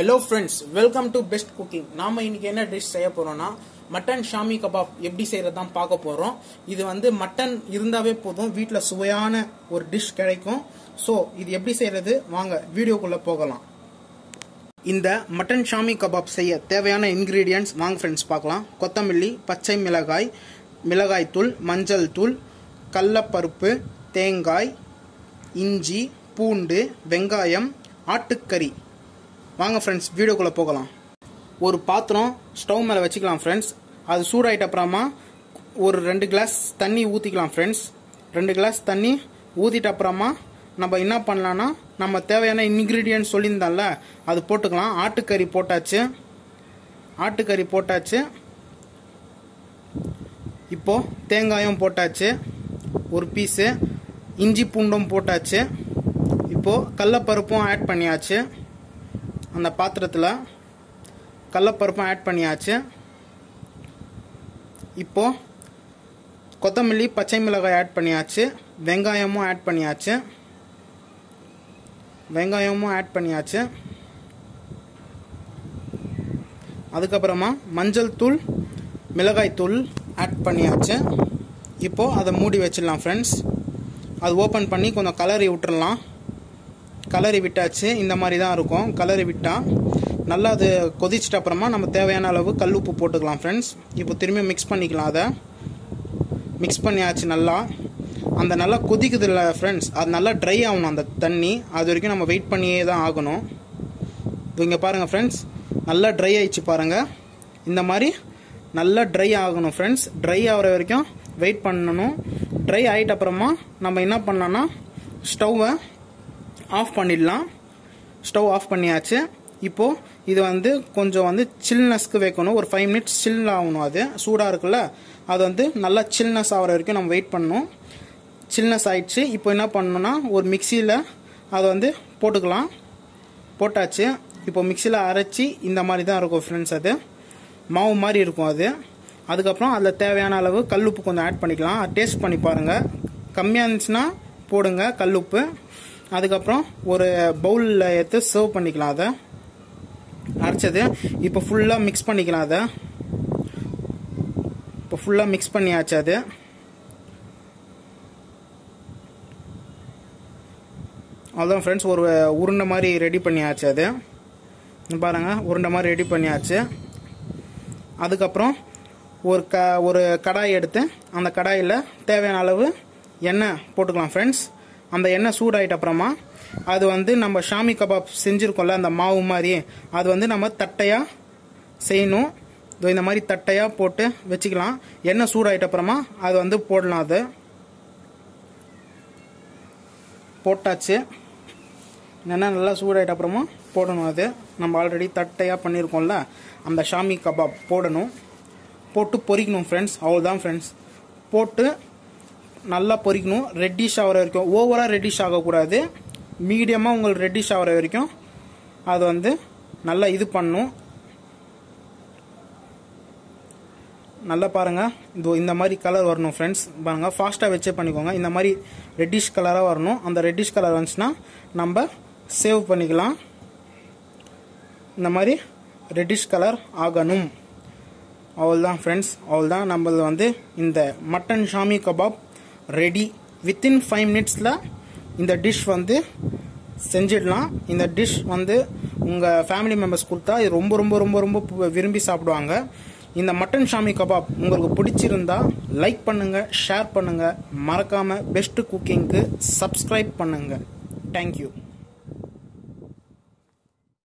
hello friends welcome to best cooking நாம இன்னைக்கு என்ன டிஷ் செய்ய போறோம்னா மட்டன் ஷாமி கபாப் எப்படி செய்யறது தான் பார்க்க போறோம் இது வந்து மட்டன் இருந்தாவே போதும் வீட்டில் சுவையான ஒரு டிஷ் கிடைக்கும் ஸோ இது எப்படி செய்யறது வாங்க வீடியோக்குள்ள போகலாம் இந்த மட்டன் ஷாமி கபாப் செய்ய தேவையான இன்கிரீடியன்ட்ஸ் வாங்க ஃப்ரெண்ட்ஸ் பார்க்கலாம் கொத்தமல்லி பச்சை மிளகாய் மிளகாய் தூள் மஞ்சள் தூள் கடலப்பருப்பு தேங்காய் இஞ்சி பூண்டு வெங்காயம் ஆட்டுக்கறி வாங்க ஃப்ரெண்ட்ஸ் வீடியோக்குள்ளே போகலாம் ஒரு பாத்திரம் ஸ்டவ் மேலே வச்சுக்கலாம் ஃப்ரெண்ட்ஸ் அது சூடாயிட்ட அப்புறமா ஒரு ரெண்டு கிளாஸ் தண்ணி ஊற்றிக்கலாம் ஃப்ரெண்ட்ஸ் ரெண்டு கிளாஸ் தண்ணி ஊற்றிட்ட அப்புறமா நம்ம என்ன பண்ணலான்னா நம்ம தேவையான இன்க்ரீடியன்ட் சொல்லியிருந்தால அது போட்டுக்கலாம் ஆட்டுக்கறி போட்டாச்சு ஆட்டுக்கறி போட்டாச்சு இப்போ தேங்காயும் போட்டாச்சு ஒரு பீஸு இஞ்சி பூண்டும் போட்டாச்சு இப்போ கடலப்பருப்பும் ஆட் பண்ணியாச்சு அந்த பாத்திரத்தில் கடலப்பருப்பும் ஆட் பண்ணியாச்சு இப்போ கொத்தமல்லி பச்சை மிளகாய் ஆட் பண்ணியாச்சு வெங்காயமும் ஆட் பண்ணியாச்சு வெங்காயமும் ஆட் பண்ணியாச்சு அதுக்கப்புறமா மஞ்சள் தூள் மிளகாய் தூள் ஆட் பண்ணியாச்சு இப்போ அதை மூடி வச்சிடலாம் ஃப்ரெண்ட்ஸ் அது ஓப்பன் பண்ணி கொஞ்சம் கலரி விட்டுறலாம் கலரி விட்டாச்சு இந்த மாதிரி தான் இருக்கும் கலரி விட்டால் நல்லா அது கொதிச்சிட்ட அப்புறமா நம்ம தேவையான அளவு கல் உப்பு போட்டுக்கலாம் ஃப்ரெண்ட்ஸ் இப்போ திரும்பி மிக்ஸ் பண்ணிக்கலாம் அதை மிக்ஸ் பண்ணியாச்சு நல்லா அந்த நல்லா கொதிக்குது இல்லை ஃப்ரெண்ட்ஸ் அது நல்லா ட்ரை ஆகணும் அந்த தண்ணி அது வரைக்கும் நம்ம வெயிட் பண்ணியே தான் ஆகணும் இது இங்கே பாருங்கள் ஃப்ரெண்ட்ஸ் நல்லா ட்ரை ஆயிடுச்சு பாருங்கள் இந்த மாதிரி நல்லா ட்ரை ஆகணும் ஃப்ரெண்ட்ஸ் ட்ரை ஆகிற வரைக்கும் வெயிட் பண்ணணும் ட்ரை ஆகிட்ட அப்புறமா நம்ம என்ன பண்ணலாம்னா ஸ்டவ்வை ஆஃப் பண்ணிடலாம் ஸ்டவ் ஆஃப் பண்ணியாச்சு இப்போது இது வந்து கொஞ்சம் வந்து சில்னஸ்க்கு வைக்கணும் ஒரு ஃபைவ் மினிட்ஸ் சில் ஆகணும் அது சூடாக இருக்குல்ல அது வந்து நல்லா சில்னஸ் ஆகிற வரைக்கும் நம்ம வெயிட் பண்ணணும் சில்னஸ் ஆயிடுச்சு இப்போ என்ன பண்ணணும்னா ஒரு மிக்சியில் அதை வந்து போட்டுக்கலாம் போட்டாச்சு இப்போ மிக்சியில் அரைச்சி இந்த மாதிரி தான் இருக்கும் ஃப்ரெண்ட்ஸ் அது மாவு மாதிரி இருக்கும் அது அதுக்கப்புறம் அதில் தேவையான அளவு கல்லுப்பு கொஞ்சம் ஆட் பண்ணிக்கலாம் டேஸ்ட் பண்ணி பாருங்கள் கம்மியாக இருந்துச்சுன்னா போடுங்க கல்லுப்பு அதுக்கப்புறம் ஒரு பவுலில் எடுத்து சர்வ் பண்ணிக்கலாம் அதை அரைச்சது இப்போ ஃபுல்லாக மிக்ஸ் பண்ணிக்கலாம் அதை இப்போ ஃபுல்லாக மிக்ஸ் பண்ணியாச்சு அது அவ்வளோதான் ஃப்ரெண்ட்ஸ் ஒரு உருண்டை மாதிரி ரெடி பண்ணியாச்சு அது பாருங்கள் உருண்டை மாதிரி ரெடி பண்ணியாச்சு அதுக்கப்புறம் ஒரு க ஒரு கடாய் எடுத்து அந்த கடாயில் தேவையான அளவு எண்ணெய் போட்டுக்கலாம் ஃப்ரெண்ட்ஸ் அந்த எண்ணெய் சூடாயிட்ட அப்புறமா அது வந்து நம்ம ஷாமி கபாப் செஞ்சுருக்கோம்ல அந்த மாவு மாதிரி அது வந்து நம்ம தட்டையாக செய்யணும் இந்த மாதிரி தட்டையாக போட்டு வச்சுக்கலாம் எண்ணெய் சூடாயிட்ட அப்புறமா அது வந்து போடலாம் அது போட்டாச்சு எண்ணெய் நல்லா சூடாயிட்ட அப்புறமா போடணும் அது நம்ம ஆல்ரெடி தட்டையாக பண்ணியிருக்கோம்ல அந்த ஷாமி கபாப் போடணும் போட்டு பொரிக்கணும் ஃப்ரெண்ட்ஸ் அவ்வளோதான் ஃப்ரெண்ட்ஸ் போட்டு நல்லா பொரிக்கணும் ரெட்டிஷ் ஆகிற வரைக்கும் ஓவராக ரெட்டிஷ் ஆகக்கூடாது மீடியமாக உங்களுக்கு ரெட்டிஷ் ஆகிற வரைக்கும் அது வந்து நல்லா இது பண்ணும் நல்லா பாருங்கள் இது இந்த மாதிரி கலர் வரணும் ஃப்ரெண்ட்ஸ் பாருங்கள் ஃபாஸ்ட்டாக வச்சே பண்ணிக்கோங்க இந்த மாதிரி ரெட்டிஷ் கலராக வரணும் அந்த ரெட்டிஷ் கலர் வந்துச்சுன்னா நம்ம சேவ் பண்ணிக்கலாம் இந்த மாதிரி ரெட்டிஷ் கலர் ஆகணும் அவ்வளோதான் ஃப்ரெண்ட்ஸ் அவ்வளோதான் நம்மளது வந்து இந்த mutton shami kebab ready within five மினிட்ஸில் இந்த டிஷ் வந்து செஞ்சிடலாம் இந்த டிஷ் வந்து உங்கள் ஃபேமிலி மெம்பர்ஸ் கொடுத்தா இது ரொம்ப ரொம்ப ரொம்ப ரொம்ப விரும்பி சாப்பிடுவாங்க இந்த மட்டன் ஷாமி கபாப் உங்களுக்கு பிடிச்சிருந்தா லைக் பண்ணுங்கள் ஷேர் பண்ணுங்கள் மறக்காமல் பெஸ்ட்டு குக்கிங்க்கு சப்ஸ்கிரைப் பண்ணுங்கள் தேங்க்யூ